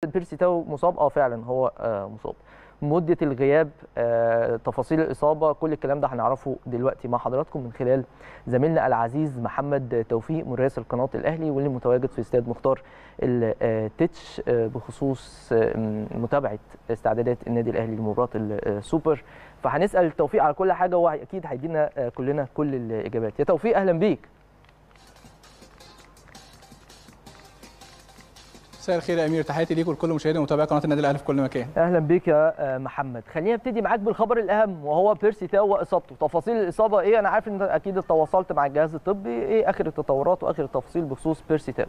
بيرسي تاو مصاب اه فعلا هو آه مصاب مده الغياب آه تفاصيل الاصابه كل الكلام ده هنعرفه دلوقتي مع حضراتكم من خلال زميلنا العزيز محمد توفيق مراسل قناه الاهلي واللي متواجد في استاد مختار التتش آه بخصوص آه متابعه استعدادات النادي الاهلي لمباراه السوبر فهنسال توفيق على كل حاجه وهو اكيد هيدينا آه كلنا كل الاجابات يا توفيق اهلا بيك مساء الخير يا امير تحياتي ليك ولكل مشاهدي ومتابعي قناه النادي الاهلي في كل مكان اهلا بيك يا محمد خلينا نبتدي معاك بالخبر الاهم وهو بيرسي تاو واصابته تفاصيل الاصابه ايه انا عارف ان اكيد تواصلت مع الجهاز الطبي ايه اخر التطورات واخر التفاصيل بخصوص بيرسي تاو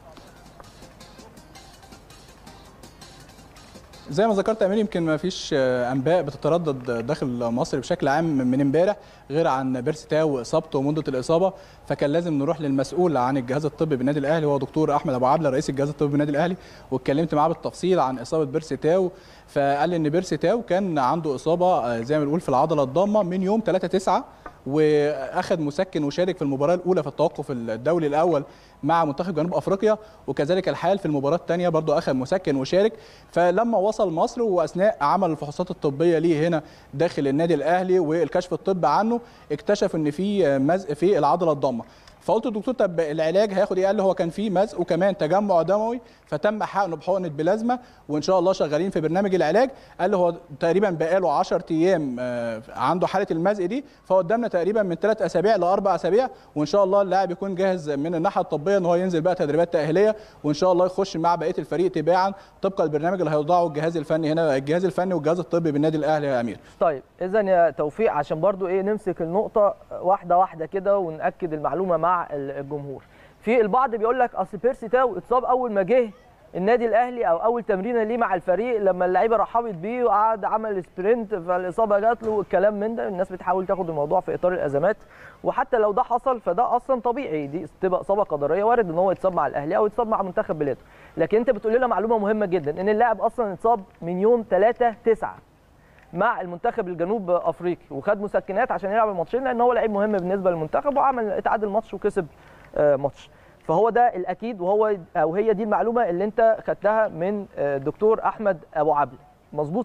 زي ما ذكرت يا امير يمكن ما فيش انباء بتتردد داخل مصر بشكل عام من امبارح غير عن بيرسي تاو واصابته ومده الاصابه فكان لازم نروح للمسؤول عن الجهاز الطبي بالنادي الاهلي هو دكتور احمد ابو عبله رئيس الجهاز الطبي بالنادي الاهلي واتكلمت معاه بالتفصيل عن اصابه بيرسي تاو فقال لي ان بيرسي تاو كان عنده اصابه زي ما بنقول في العضله الضامه من يوم 3 9 واخذ مسكن وشارك في المباراه الاولى في التوقف الدولي الاول مع منتخب جنوب افريقيا وكذلك الحال في المباراه الثانيه برضه اخذ مسكن وشارك فلما وصل مصر واثناء عمل الفحوصات الطبيه ليه هنا داخل النادي الاهلي والكشف الطبي عنه اكتشف ان في مزق في العضله الضامه فقلت للدكتور طب العلاج هياخد ايه؟ قال لي هو كان في مزق وكمان تجمع دموي فتم حقنه بحقنه بلازما وان شاء الله شغالين في برنامج العلاج قال لي هو تقريبا بقاله 10 ايام عنده حاله المزق دي فقدامنا تقريبا من ثلاث اسابيع لاربع اسابيع وان شاء الله اللاعب يكون جاهز من الناحيه الطبيه ان هو ينزل بقى تدريبات تاهيليه وان شاء الله يخش مع بقيه الفريق تباعا طبقا للبرنامج اللي هيوضعه الجهاز الفني هنا الجهاز الفني والجهاز الطبي بالنادي الاهلي يا امير. طيب اذا يا توفيق عشان برضو ايه نمسك النقطه واحده واحده كده وناكد المعلومه مع الجمهور. في البعض بيقول لك اصل بيرسي تاو اتصاب اول ما جه النادي الاهلي او اول تمرينه ليه مع الفريق لما اللعيبه رحبت بيه وقعد عمل سبرنت فالاصابه جات له والكلام من ده الناس بتحاول تاخد الموضوع في اطار الازمات وحتى لو ده حصل فده اصلا طبيعي دي تبقى اصابه قدريه وارد ان هو يتصاب مع الاهلي او يتصاب مع منتخب بلاده لكن انت بتقول لنا معلومه مهمه جدا ان اللاعب اصلا اتصاب من يوم 3 9 مع المنتخب الجنوب افريقي وخد مسكنات عشان يلعب الماتشين لان هو لعيب مهم بالنسبه للمنتخب وعمل اتعادل ماتش وكسب ماتش فهو ده الاكيد وهو او هي دي المعلومه اللي انت خدتها من دكتور احمد ابو عبله مظبوط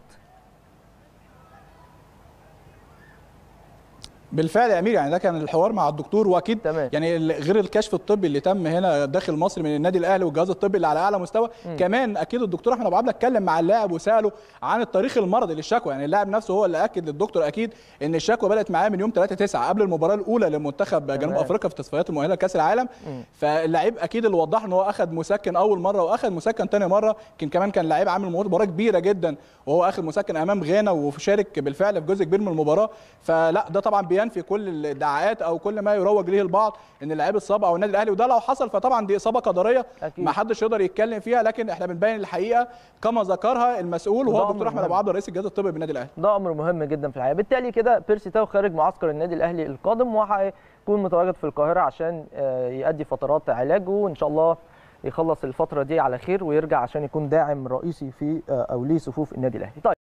بالفعل يا امير يعني ده كان الحوار مع الدكتور واكيد تمام. يعني غير الكشف الطبي اللي تم هنا داخل مصر من النادي الاهلي والجهاز الطبي اللي على اعلى مستوى م. كمان اكيد الدكتور احمد ابو عبله اتكلم مع اللاعب وساله عن التاريخ المرضي للشكوى يعني اللاعب نفسه هو اللي اكد للدكتور اكيد ان الشكوى بدات معاه من يوم 3 9 قبل المباراه الاولى لمنتخب جنوب افريقيا في تصفيات المؤهله لكاس العالم فاللاعب اكيد اللي وضح ان هو اخذ مسكن اول مره واخذ مسكن ثاني مره يمكن كمان كان لعيب عامل مباراه كبيره جدا وهو اخذ مسكن امام غانا وشارك بالفعل في جزء كبير من المباراه فلا ده طبعا بينفي كل الادعاءات او كل ما يروج ليه البعض ان اللاعب اتصاب او النادي الاهلي وده لو حصل فطبعا دي اصابه قدريه ما حدش يقدر يتكلم فيها لكن احنا بنبين الحقيقه كما ذكرها المسؤول وهو الدكتور احمد ابو عبده رئيس الجهاز الطبي بالنادي الاهلي ده امر مهم جدا في الحقيقه بالتالي كده بيرسي تاو خارج معسكر النادي الاهلي القادم وهيكون متواجد في القاهره عشان يؤدي فترات علاجه وان شاء الله يخلص الفتره دي على خير ويرجع عشان يكون داعم رئيسي في او ليه صفوف النادي الاهلي طيب